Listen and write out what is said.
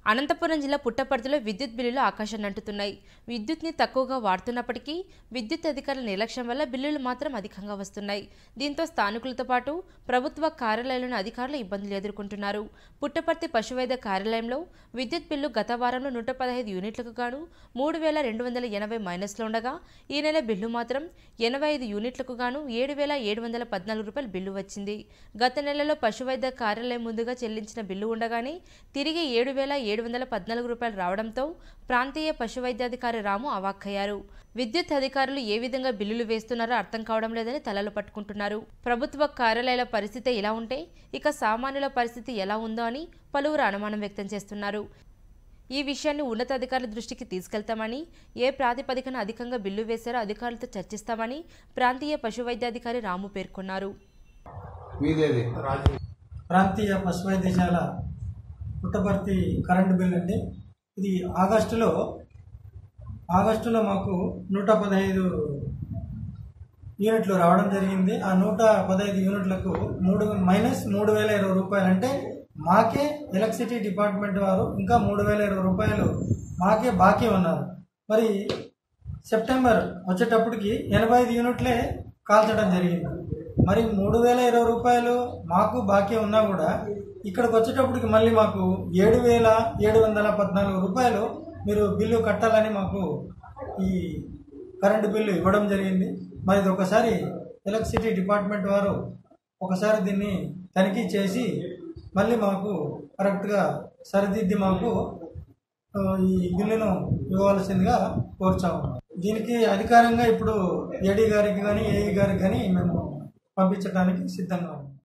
అనంతపురం జిల్లా పుట్టపర్తిలో విద్యుత్ బిల్లులు ఆకాశాన్ని అంటుతున్నాయి విద్యుత్ని తక్కువగా వాడుతున్నప్పటికీ విద్యుత్ అధికారుల నిర్లక్ష్యం వల్ల బిల్లులు మాత్రం అధికంగా వస్తున్నాయి దీంతో స్థానికులతో పాటు ప్రభుత్వ కార్యాలయాల్లోని అధికారులు ఇబ్బందులు ఎదుర్కొంటున్నారు పుట్టపర్తి పశువైద్య కార్యాలయంలో విద్యుత్ బిల్లు గత వారంలో నూట పదహైదు యూనిట్లకు గాను మూడు వేల రెండు వందల ఎనభై మైనస్లో ఉండగా ఈ నెల బిల్లు మాత్రం ఎనభై ఐదు యూనిట్లకు గాను ఏడు వేల ఏడు వందల పద్నాలుగు రూపాయల బిల్లు వచ్చింది గత నెలలో పశువైద్య కార్యాలయం ముందుగా చెల్లించిన బిల్లు ఉండగానే తిరిగి ఏడు వేల ఏడు వందల పద్నాలుగు రూపాయలు రావడంతో ప్రాంతీయ పశువైద్యాధికారి రాము అవాక్కయ్యారు విద్యుత్ అధికారులు ఏ విధంగా బిల్లులు వేస్తున్నారో అర్థం కావడం లేదని తలలు పట్టుకుంటున్నారు ప్రభుత్వ కార్యాలయాల పరిస్థితి ఇలా ఉంటే ఇక సామాన్యుల పరిస్థితి ఎలా ఉందో అని పలువురు అనుమానం వ్యక్తం చేస్తున్నారు ఈ విషయాన్ని ఉన్నతాధికారుల దృష్టికి తీసుకెళ్తామని ఏ ప్రాతిపదికన అధికంగా బిల్లు వేశారో అధికారులతో చర్చిస్తామని ప్రాంతీయ పశువైద్యాధికారి రాము పేర్కొన్నారు మీదేది ప్రాంతీయ పశు వైద్యశాల పుట్టపర్తి కరెంటు బిల్ అండి ఇది ఆగస్టులో ఆగస్టులో మాకు నూట పదహైదు యూనిట్లు రావడం జరిగింది ఆ నూట పదహైదు యూనిట్లకు మూడు మైనస్ మూడు వేల ఇరవై రూపాయలు అంటే మాకే ఎలక్ట్రిసిటీ డిపార్ట్మెంట్ వారు ఇంకా మూడు వేల ఇరవై రూపాయలు మాకే బాకీ ఉన్నారు మరి సెప్టెంబర్ వచ్చేటప్పటికి ఎనభై ఐదు యూనిట్లే కాల్చడం జరిగింది మరి మూడు వేల ఇరవై రూపాయలు మాకు బాకీ ఉన్నా కూడా ఇక్కడికి వచ్చేటప్పటికి మళ్ళీ మాకు ఏడు వేల ఏడు వందల పద్నాలుగు రూపాయలు మీరు బిల్లు కట్టాలని మాకు ఈ కరెంటు బిల్లు ఇవ్వడం జరిగింది మరి ఇది ఒకసారి ఎలక్ట్రిసిటీ డిపార్ట్మెంట్ వారు ఒకసారి దీన్ని తనిఖీ చేసి మళ్ళీ మాకు కరెక్ట్గా సరిదిద్ది మాకు ఆ, ఈ బిల్లును ఇవ్వవలసిందిగా కోరుచాము దీనికి అధికారంగా ఇప్పుడు ఏడీ గారికి కానీ ఏఈ గారికి కానీ మేము పంపించడానికి సిద్ధంగా ఉన్నాం